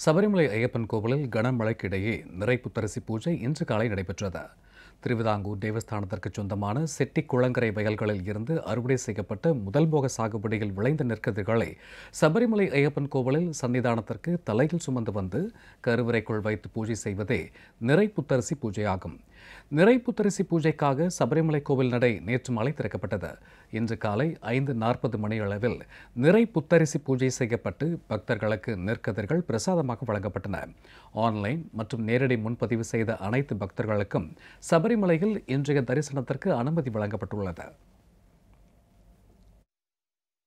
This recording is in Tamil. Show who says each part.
Speaker 1: சபரிமலை ஐயப்பன் கோவிலில் கனமழைக்கிடையே நிறை புத்தரிசி பூஜை இன்று காலை நடைபெற்றது திருவிதாங்கூர் தேவஸ்தானத்திற்கு சொந்தமான செட்டி குளங்கரை வயல்களில் இருந்து அறுவடை செய்யப்பட்ட முதல் போக சாகுபடியில் விளைந்த நெற்கதிர்களை சபரிமலை ஐயப்பன் கோவிலில் சன்னிதானத்திற்கு தலையில் சுமந்து வந்து கருவறைக்குள் வைத்து பூஜை செய்வதே நிறை புத்தரிசி பூஜையாகும் நிறை புத்தரிசி பூஜைக்காக சபரிமலை கோவில் நடை நேற்று மாலை திறக்கப்பட்டது இன்று காலை ஐந்து நாற்பது மணி அளவில் நிறை புத்தரிசி பூஜை செய்யப்பட்டு பக்தர்களுக்கு நெற்கதிர்கள் பிரசாதமாக வழங்கப்பட்டன ஆன்லைன் மற்றும் நேரடி முன்பதிவு செய்த அனைத்து பக்தர்களுக்கும் சபரிமலையில் இன்றைய தரிசனத்திற்கு அனுமதி வழங்கப்பட்டுள்ளது